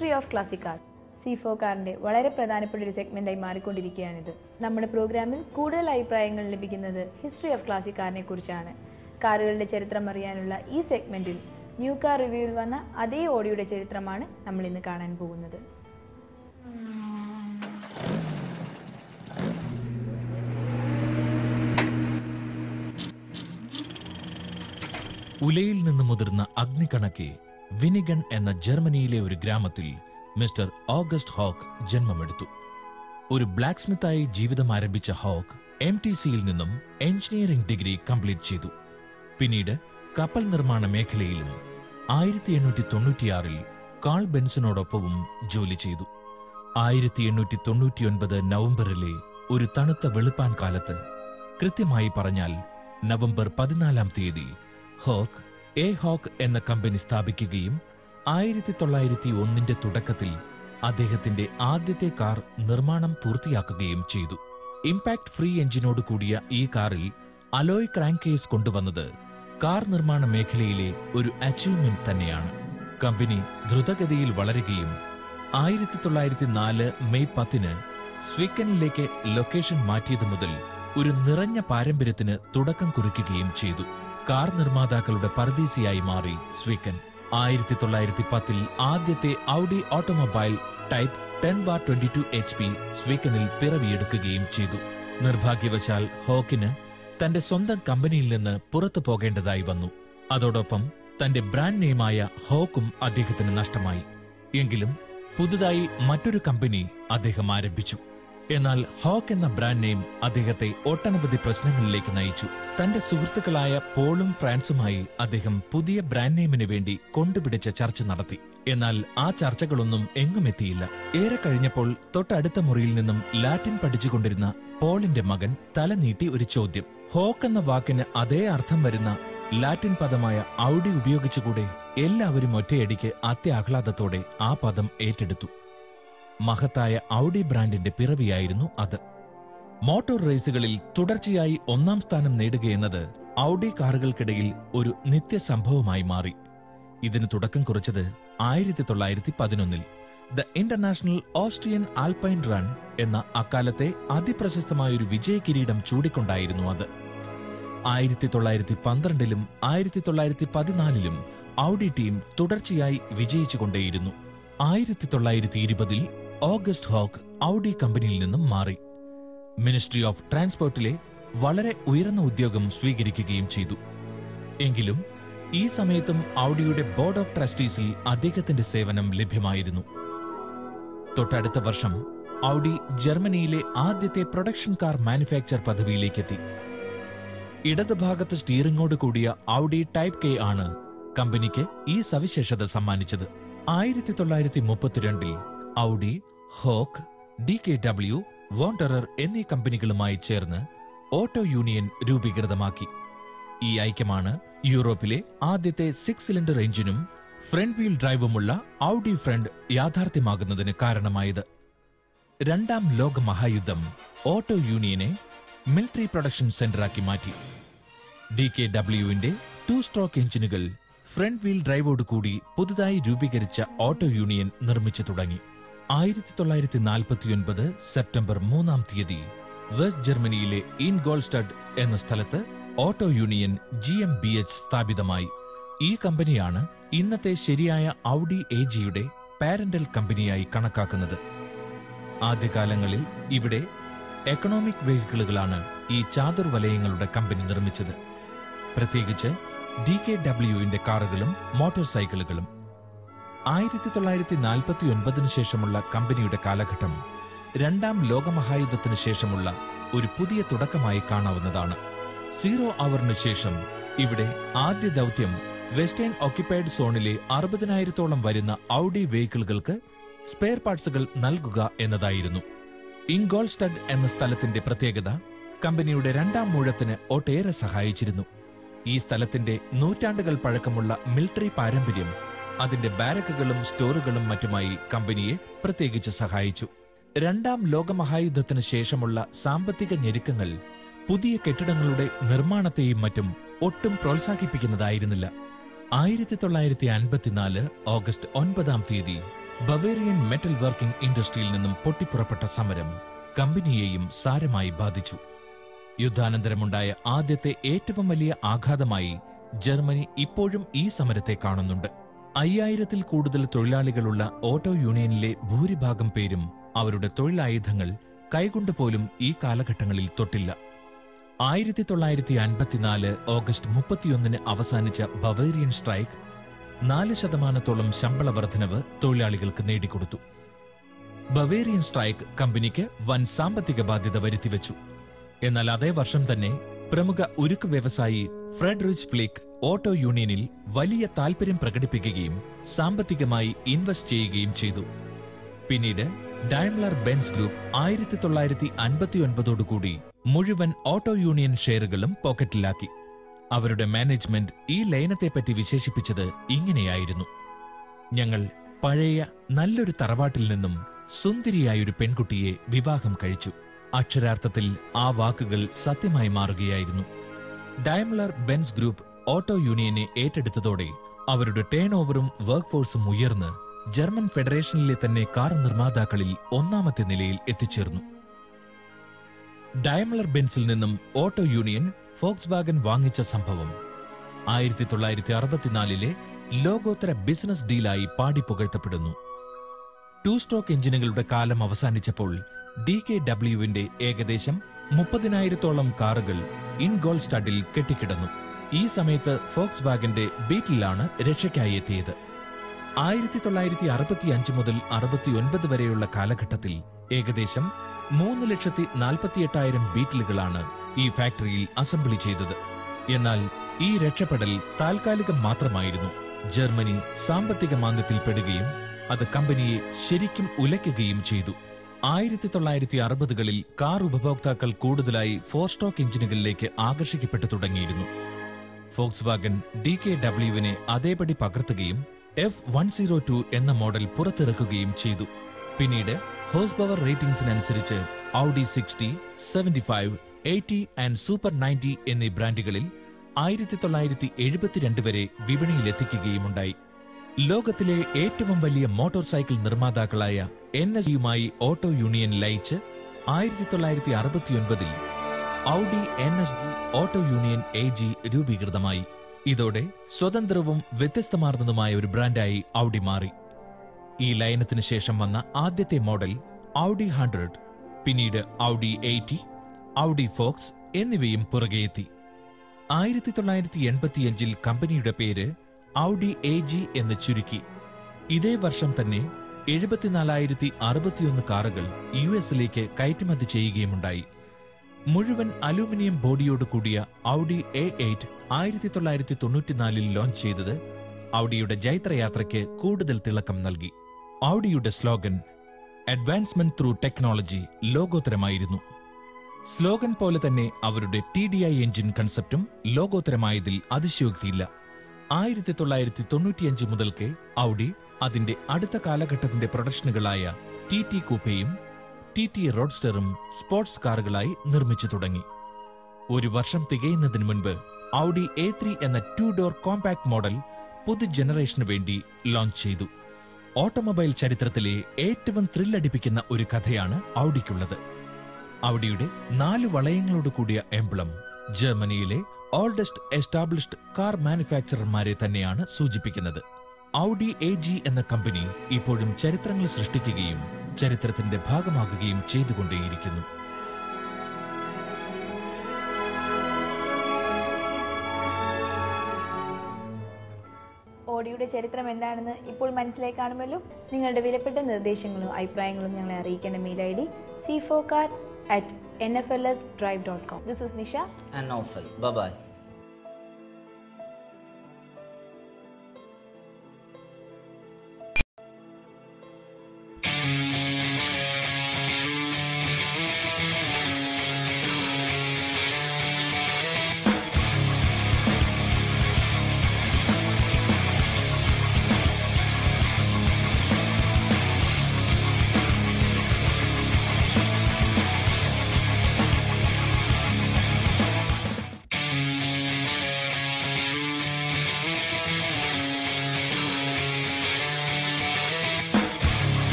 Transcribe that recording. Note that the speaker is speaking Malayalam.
ഹിസ്റ്ററി ഓഫ് ക്ലാസിക് കാർ സിഫോ കാറിന്റെ വളരെ പ്രധാനപ്പെട്ട ഒരു സെഗ്മെന്റായി മാറിക്കൊണ്ടിരിക്കുകയാണിത് നമ്മുടെ പ്രോഗ്രാമിൽ കൂടുതൽ അഭിപ്രായങ്ങൾ ലഭിക്കുന്നത് ഹിസ്റ്ററി ഓഫ് ക്ലാസിക് കാറിനെ കുറിച്ചാണ് കാറുകളുടെ ചരിത്രം അറിയാനുള്ള ഈ സെഗ്മെന്റിൽ ന്യൂ കാർ റിവ്യൂവിൽ വന്ന അതേ ഓഡിയോയുടെ ചരിത്രമാണ് നമ്മൾ ഇന്ന് കാണാൻ പോകുന്നത് ഉലയിൽ നിന്ന് മുതിർന്ന അഗ്നികണക്കെ വിനിഗൺ എന്ന ജർമ്മനിയിലെ ഒരു ഗ്രാമത്തിൽ മിസ്റ്റർ ഓഗസ്റ്റ് ഹോക്ക് ജന്മമെടുത്തു ഒരു ബ്ലാക്ക് സ്മിത്തായി ജീവിതം ആരംഭിച്ച ഹോക്ക് എം ടി സിയിൽ നിന്നും എഞ്ചിനീയറിംഗ് ഡിഗ്രി കംപ്ലീറ്റ് ചെയ്തു പിന്നീട് കപ്പൽ നിർമ്മാണ മേഖലയിലും ആയിരത്തി എണ്ണൂറ്റി തൊണ്ണൂറ്റിയാറിൽ കാൾ ബെൻസനോടൊപ്പവും ജോലി ചെയ്തു ആയിരത്തി എണ്ണൂറ്റി തൊണ്ണൂറ്റിയൊൻപത് നവംബറിലെ ഒരു തണുത്ത വെളുപ്പാൻ കാലത്ത് കൃത്യമായി പറഞ്ഞാൽ നവംബർ പതിനാലാം തീയതി ഹോക്ക് എ ഹോക്ക് എന്ന കമ്പനി സ്ഥാപിക്കുകയും ആയിരത്തി തൊള്ളായിരത്തി ഒന്നിന്റെ തുടക്കത്തിൽ അദ്ദേഹത്തിന്റെ ആദ്യത്തെ കാർ നിർമ്മാണം പൂർത്തിയാക്കുകയും ചെയ്തു ഇംപാക്ട് ഫ്രീ എഞ്ചിനോട് കൂടിയ ഈ കാറിൽ അലോയ് ക്രാങ്കേസ് കൊണ്ടുവന്നത് കാർ നിർമ്മാണ മേഖലയിലെ ഒരു അച്ചീവ്മെന്റ് തന്നെയാണ് കമ്പനി ദ്രുതഗതിയിൽ വളരുകയും ആയിരത്തി തൊള്ളായിരത്തി നാല് മെയ് പത്തിന് സ്വീക്കനിലേക്ക് ലൊക്കേഷൻ മാറ്റിയത് മുതൽ ഒരു നിറഞ്ഞ പാരമ്പര്യത്തിന് തുടക്കം കുറിക്കുകയും ചെയ്തു കാർ നിർമ്മാതാക്കളുടെ പരദീസിയായി മാറി സ്വീക്കൻ ആയിരത്തി തൊള്ളായിരത്തി പത്തിൽ ആദ്യത്തെ Audi automobile type ten bar twenty two H P സ്വീക്കനിൽ പിറവിയെടുക്കുകയും ചെയ്തു നിർഭാഗ്യവശാൽ ഹോക്കിന് തന്റെ സ്വന്തം കമ്പനിയിൽ നിന്ന് പുറത്തു പോകേണ്ടതായി വന്നു അതോടൊപ്പം തന്റെ ബ്രാൻഡ് നെയിമായ ഹോക്കും അദ്ദേഹത്തിന് നഷ്ടമായി എങ്കിലും പുതുതായി മറ്റൊരു കമ്പനി അദ്ദേഹം ആരംഭിച്ചു എന്നാൽ ഹോക്ക് എന്ന ബ്രാൻഡ് നെയിം അദ്ദേഹത്തെ ഒട്ടനവധി പ്രശ്നങ്ങളിലേക്ക് നയിച്ചു തന്റെ സുഹൃത്തുക്കളായ പോളും ഫ്രാൻസുമായി അദ്ദേഹം പുതിയ ബ്രാൻഡ് നെയിമിന് വേണ്ടി കൊണ്ടുപിടിച്ച ചർച്ച നടത്തി എന്നാൽ ആ ചർച്ചകളൊന്നും എങ്ങുമെത്തിയില്ല ഏറെ കഴിഞ്ഞപ്പോൾ തൊട്ടടുത്ത മുറിയിൽ നിന്നും ലാറ്റിൻ പഠിച്ചുകൊണ്ടിരുന്ന പോളിന്റെ മകൻ തല നീട്ടി ഒരു ചോദ്യം ഹോക്ക് എന്ന വാക്കിന് അതേ അർത്ഥം വരുന്ന ലാറ്റിൻ പദമായ ഔഡി ഉപയോഗിച്ചുകൂടെ എല്ലാവരും ഒറ്റയടിക്ക് അത്യാഹ്ലാദത്തോടെ ആ പദം ഏറ്റെടുത്തു മഹത്തായ ഔഡി ബ്രാൻഡിന്റെ പിറവിയായിരുന്നു അത് മോട്ടോർ റേസുകളിൽ തുടർച്ചയായി ഒന്നാം സ്ഥാനം നേടുകയെന്നത് ഔഡി കാറുകൾക്കിടയിൽ ഒരു നിത്യസംഭവമായി മാറി ഇതിന് തുടക്കം കുറിച്ചത് ആയിരത്തി തൊള്ളായിരത്തി പതിനൊന്നിൽ the international Austrian Alpine run എന്ന അക്കാലത്തെ അതിപ്രശസ്തമായ ഒരു വിജയ കിരീടം ചൂടിക്കൊണ്ടായിരുന്നു അത് ആയിരത്തി തൊള്ളായിരത്തി പന്ത്രണ്ടിലും ആയിരത്തി തൊള്ളായിരത്തി പതിനാലിലും ഔഡി ടീം തുടർച്ചയായി വിജയിച്ചുകൊണ്ടേയിരുന്നു ആയിരത്തി തൊള്ളായിരത്തി ഇരുപതിൽ ഓഗസ്റ്റ് ഹോക്ക് ഔഡി കമ്പനിയിൽ നിന്നും മാറി മിനിസ്ട്രി ഓഫ് ട്രാൻസ്പോർട്ടിലെ വളരെ ഉയർന്ന ഉദ്യോഗം സ്വീകരിക്കുകയും ചെയ്തു എങ്കിലും ഈ സമയത്തും ഔഡിയുടെ ബോർഡ് ഓഫ് ട്രസ്റ്റീസിൽ അദ്ദേഹത്തിന്റെ സേവനം ലഭ്യമായിരുന്നു തൊട്ടടുത്ത വർഷം ഔഡി ജർമ്മനിയിലെ ആദ്യത്തെ പ്രൊഡക്ഷൻ കാർ മാനുഫാക്ചർ പദവിയിലേക്കെത്തി ഇടതുഭാഗത്ത് സ്റ്റിയറിംഗോട് കൂടിയ ഔഡി ടൈപ്പ് കെ ആണ് കമ്പനിക്ക് ഈ സവിശേഷത സമ്മാനിച്ചത് ആയിരത്തി തൊള്ളായിരത്തി മുപ്പത്തിരണ്ടിൽ ഔഡി ഹോക്ക് ഡി കെ ഡബ്ല്യു വോണ്ടറർ എന്നീ കമ്പനികളുമായി ചേർന്ന് ഓട്ടോ യൂണിയൻ രൂപീകൃതമാക്കി ഈ ഐക്യമാണ് യൂറോപ്പിലെ ആദ്യത്തെ സിക്സ് സിലിണ്ടർ എഞ്ചിനും ഫ്രണ്ട് വീൽ ഡ്രൈവുമുള്ള ഔഡി ഫ്രണ്ട് യാഥാർത്ഥ്യമാകുന്നതിന് കാരണമായത് രണ്ടാം ലോക മഹായുദ്ധം ഓട്ടോ യൂണിയനെ മിലിറ്ററി പ്രൊഡക്ഷൻ സെന്ററാക്കി മാറ്റി ഡി കെ ഡബ്ല്യുവിന്റെ ടു സ്ട്രോക്ക് എഞ്ചിനുകൾ ഫ്രണ്ട് വീൽ ഡ്രൈവോട് കൂടി പുതുതായി രൂപീകരിച്ച ഓട്ടോ യൂണിയൻ നിർമ്മിച്ചു തുടങ്ങി ആയിരത്തി തൊള്ളായിരത്തി നാൽപ്പത്തിയൊൻപത് സെപ്റ്റംബർ മൂന്നാം തീയതി വെസ്റ്റ് ജർമ്മനിയിലെ ഇൻഗോൾസ്റ്റഡ് എന്ന സ്ഥലത്ത് auto union G M B H സ്ഥാപിതമായി ഈ കമ്പനിയാണ് ഇന്നത്തെ ശരിയായ ഔഡി എ ജിയുടെ പാരന്റൽ കമ്പനിയായി കണക്കാക്കുന്നത് ആദ്യകാലങ്ങളിൽ ഇവിടെ എക്കണോമിക് വെഹിക്കിളുകളാണ് ഈ ചാതുർ വലയങ്ങളുടെ കമ്പനി നിർമ്മിച്ചത് പ്രത്യേകിച്ച് ഡി കെ ഡബ്ല്യുവിന്റെ കാറുകളും മോട്ടോർ സൈക്കിളുകളും ആയിരത്തി തൊള്ളായിരത്തി നാൽപ്പത്തി ഒൻപതിനു ശേഷമുള്ള കമ്പനിയുടെ കാലഘട്ടം രണ്ടാം ലോകമഹായുദ്ധത്തിന് ശേഷമുള്ള ഒരു പുതിയ തുടക്കമായി കാണാവുന്നതാണ് സീറോ അവറിന് ശേഷം ഇവിടെ ആദ്യ ദൗത്യം വെസ്റ്റേൺ ഓക്യുപ്പൈഡ് സോണിലെ അറുപതിനായിരത്തോളം വരുന്ന ഔഡി വെഹിക്കിളുകൾക്ക് സ്പെയർ പാർട്സുകൾ നൽകുക എന്നതായിരുന്നു ഇംഗോൾസ്റ്റഡ് എന്ന സ്ഥലത്തിന്റെ പ്രത്യേകത കമ്പനിയുടെ രണ്ടാം മൂഴത്തിന് ഒട്ടേറെ സഹായിച്ചിരുന്നു ഈ സ്ഥലത്തിന്റെ നൂറ്റാണ്ടുകൾ പഴക്കമുള്ള മിലിറ്ററി പാരമ്പര്യം അതിന്റെ ബാരക്കുകളും സ്റ്റോറുകളും മറ്റുമായി കമ്പനിയെ പ്രത്യേകിച്ച് സഹായിച്ചു രണ്ടാം ലോകമഹായുദ്ധത്തിന് ശേഷമുള്ള സാമ്പത്തിക ഞെരുക്കങ്ങൾ പുതിയ കെട്ടിടങ്ങളുടെ നിർമ്മാണത്തെയും മറ്റും ഒട്ടും പ്രോത്സാഹിപ്പിക്കുന്നതായിരുന്നില്ല ആയിരത്തി തൊള്ളായിരത്തി അൻപത്തിനാല് ഓഗസ്റ്റ് ഒൻപതാം തീയതി ബവേറിയൻ മെറ്റൽ വർക്കിംഗ് ഇൻഡസ്ട്രിയിൽ നിന്നും പൊട്ടിപ്പുറപ്പെട്ട സമരം കമ്പനിയെയും സാരമായി ബാധിച്ചു യുദ്ധാനന്തരമുണ്ടായ ആദ്യത്തെ ഏറ്റവും വലിയ ആഘാതമായി ജർമ്മനി ഇപ്പോഴും ഈ സമരത്തെ കാണുന്നുണ്ട് അയ്യായിരത്തിൽ കൂടുതൽ തൊഴിലാളികളുള്ള ഓട്ടോ യൂണിയനിലെ ഭൂരിഭാഗം പേരും അവരുടെ തൊഴിലായുധങ്ങൾ കൈകൊണ്ട് പോലും ഈ കാലഘട്ടങ്ങളിൽ തൊട്ടില്ല ആയിരത്തി തൊള്ളായിരത്തി അൻപത്തിനാല് ഓഗസ്റ്റ് മുപ്പത്തിയൊന്നിന് അവസാനിച്ച ബവേറിയൻ സ്ട്രൈക്ക് നാല് ശതമാനത്തോളം ശമ്പള വർധനവ് തൊഴിലാളികൾക്ക് നേടിക്കൊടുത്തു ബവേറിയൻ സ്ട്രൈക്ക് കമ്പനിക്ക് വൻ സാമ്പത്തിക ബാധ്യത വരുത്തിവെച്ചു എന്നാൽ അതേ വർഷം തന്നെ പ്രമുഖ ഉരുക്ക് വ്യവസായി ഫ്രെഡറിച്ച് ഫ്ലിക്ക് ഓട്ടോ യൂണിയനിൽ വലിയ താൽപര്യം പ്രകടിപ്പിക്കുകയും സാമ്പത്തികമായി ഇൻവെസ്റ്റ് ചെയ്യുകയും ചെയ്തു പിന്നീട് ഡയമലർ ബെൻസ് ഗ്രൂപ്പ് ആയിരത്തി തൊള്ളായിരത്തി അൻപത്തി ഒൻപതോടുകൂടി മുഴുവൻ ഓട്ടോ യൂണിയൻ ഷെയറുകളും പോക്കറ്റിലാക്കി അവരുടെ മാനേജ്മെന്റ് ഈ ലയനത്തെപ്പറ്റി വിശേഷിപ്പിച്ചത് ഇങ്ങനെയായിരുന്നു ഞങ്ങൾ പഴയ നല്ലൊരു തറവാട്ടിൽ നിന്നും സുന്ദരിയായൊരു പെൺകുട്ടിയെ വിവാഹം കഴിച്ചു അക്ഷരാർത്ഥത്തിൽ ആ വാക്കുകൾ സത്യമായി മാറുകയായിരുന്നു ഡയമലർ ബെൻസ് ഗ്രൂപ്പ് ഓട്ടോ യൂണിയനെ ഏറ്റെടുത്തതോടെ അവരുടെ ടേൺ ഓവറും വർക്ക് ഫോഴ്സും ഉയർന്ന് ജർമ്മൻ ഫെഡറേഷനിലെ തന്നെ കാർ നിർമ്മാതാക്കളിൽ ഒന്നാമത്തെ നിലയിൽ എത്തിച്ചേർന്നു ഡയമലർ ബെൻസിൽ നിന്നും ഓട്ടോ യൂണിയൻ ഫോക്സ് വാഗൻ വാങ്ങിച്ച സംഭവം ആയിരത്തി തൊള്ളായിരത്തി അറുപത്തിനാലിലെ ലോകോത്തര ബിസിനസ് ഡീലായി പാടി പുകഴ്ത്തപ്പെടുന്നു ടു സ്ട്രോക്ക് എഞ്ചിനുകളുടെ കാലം അവസാനിച്ചപ്പോൾ ഡി കെ ഡബ്ല്യുവിന്റെ ഏകദേശം മുപ്പതിനായിരത്തോളം കാറുകൾ ഇൻ ഗോൾ സ്റ്റഡിൽ കെട്ടിക്കിടന്നു ഈ സമയത്ത് ഫോക്സ് വാഗന്റെ ബീറ്റിലാണ് രക്ഷയ്ക്കായി എത്തിയത് ആയിരത്തി തൊള്ളായിരത്തി അറുപത്തി അഞ്ച് മുതൽ അറുപത്തി ഒൻപത് വരെയുള്ള കാലഘട്ടത്തിൽ ഏകദേശം മൂന്ന് ലക്ഷത്തി നാൽപ്പത്തിയെട്ടായിരം ബീറ്റിലുകളാണ് ഈ ഫാക്ടറിയിൽ അസംബ്ലി ചെയ്തത് എന്നാൽ ഈ രക്ഷപ്പെടൽ താൽക്കാലികം മാത്രമായിരുന്നു ജർമ്മനി സാമ്പത്തിക മാന്ദ്യത്തിൽപ്പെടുകയും അത് കമ്പനിയെ ശരിക്കും ഉലയ്ക്കുകയും ചെയ്തു ആയിരത്തി തൊള്ളായിരത്തി അറുപതുകളിൽ കാർ ഉപഭോക്താക്കൾ കൂടുതലായി ഫോർ സ്ട്രോക്ക് എഞ്ചിനുകളിലേക്ക് ആകർഷിക്കപ്പെട്ടു തുടങ്ങിയിരുന്നു ഫോക്സ് വാഗൻ ഡി കെ ഡബ്ല്യുവിനെ അതേപടി പകർത്തുകയും എഫ് വൺ സീറോ ടു എന്ന മോഡൽ പുറത്തിറക്കുകയും ചെയ്തു പിന്നീട് ഹോസ് പവർ റേറ്റിംഗ്സിനനുസരിച്ച് Audi sixty seventy five eighty and super ninety എന്നീ ബ്രാൻഡുകളിൽ ആയിരത്തി തൊള്ളായിരത്തി എഴുപത്തിരണ്ട് വരെ വിപണിയിലെത്തിക്കുകയുമുണ്ടായി ലോകത്തിലെ ഏറ്റവും വലിയ മോട്ടോർ സൈക്കിൾ നിർമ്മാതാക്കളായ എൻ എസ് യുമായി ഓട്ടോ യൂണിയൻ ലയിച്ച് ആയിരത്തി തൊള്ളായിരത്തി അറുപത്തിയൊൻപതിൽ Audi N S G auto union A G രൂപീകൃതമായി ഇതോടെ സ്വതന്ത്രവും വ്യത്യസ്തമാർന്നതുമായ ഒരു ബ്രാൻഡായി ഔഡി മാറി ഈ ലയനത്തിന് ശേഷം വന്ന ആദ്യത്തെ മോഡൽ ഔഡി ഹൺഡ്രഡ് പിന്നീട് ഔഡി എയ്റ്റി ഔഡി ഫോക്സ് എന്നിവയും പുറകെയെത്തി ആയിരത്തി തൊള്ളായിരത്തി എൺപത്തിയഞ്ചിൽ കമ്പനിയുടെ പേര് ഔഡി എ ജി എന്ന് ചുരുക്കി ഇതേ വർഷം തന്നെ എഴുപത്തിനാലായിരത്തി അറുപത്തിയൊന്ന് കാറുകൾ യു എസിലേക്ക് കയറ്റുമതി ചെയ്യുകയുമുണ്ടായി മുഴുവൻ അലൂമിനിയം ബോഡിയോട് കൂടിയ ഔഡി എ എയ്റ്റ് ആയിരത്തി തൊള്ളായിരത്തി തൊണ്ണൂറ്റിനാലിൽ ലോഞ്ച് ചെയ്തത് ഔഡിയുടെ ജൈത്രയാത്രയ്ക്ക് കൂടുതൽ തിളക്കം നൽകി ഔഡിയുടെ സ്ലോഗൻ അഡ്വാൻസ്മെന്റ് ത്രൂ ടെക്നോളജി ലോകോത്തരമായിരുന്നു സ്ലോഗൻ പോലെ തന്നെ അവരുടെ ടി ഡി ഐ എഞ്ചിൻ കൺസെപ്റ്റും ലോകോത്തരമായതിൽ അതിശയോക്തിയില്ല ആയിരത്തി തൊള്ളായിരത്തി തൊണ്ണൂറ്റിയഞ്ച് മുതൽക്ക് ഔഡി അതിന്റെ അടുത്ത കാലഘട്ടത്തിന്റെ പ്രൊഡക്ഷനുകളായ ടി ടി കൂപ്പയും ടി ടി റോഡ്സ്റ്ററും സ്പോർട്സ് കാറുകളായി നിർമ്മിച്ചു തുടങ്ങി ഒരു വർഷം തികയുന്നതിന് മുൻപ് ഔഡി എ ത്രീ എന്ന ടു ഡോർ കോമ്പാക്ട് മോഡൽ പുതു ജനറേഷന് വേണ്ടി ലോഞ്ച് ചെയ്തു ഓട്ടോമൊബൈൽ ചരിത്രത്തിലെ ഏറ്റവും ത്രില്ലടിപ്പിക്കുന്ന ഒരു കഥയാണ് ഔഡിക്കുള്ളത് ഔഡിയുടെ നാല് വളയങ്ങളോട് കൂടിയ എംബ്ലം ജർമ്മനിയിലെ ഓൾഡസ്റ്റ് എസ്റ്റാബ്ലിഷ്ഡ് കാർ മാനുഫാക്ചറർമാരെ തന്നെയാണ് സൂചിപ്പിക്കുന്നത് ഔഡി എ ജി എന്ന കമ്പനി ഇപ്പോഴും ചരിത്രങ്ങൾ സൃഷ്ടിക്കുകയും ചരിത്രത്തിന്റെ ഭാഗമാകുകയും ചെയ്തുകൊണ്ടേയിരിക്കുന്നു ഓഡിയുടെ ചരിത്രം എന്താണെന്ന് ഇപ്പോൾ മനസ്സിലായി കാണുമല്ലോ നിങ്ങളുടെ വിലപ്പെട്ട നിർദ്ദേശങ്ങളും അഭിപ്രായങ്ങളും ഞങ്ങളെ അറിയിക്കേണ്ട mail I D C four car at N F L S drive dot com this is Nisha and Naufal. Bye bye.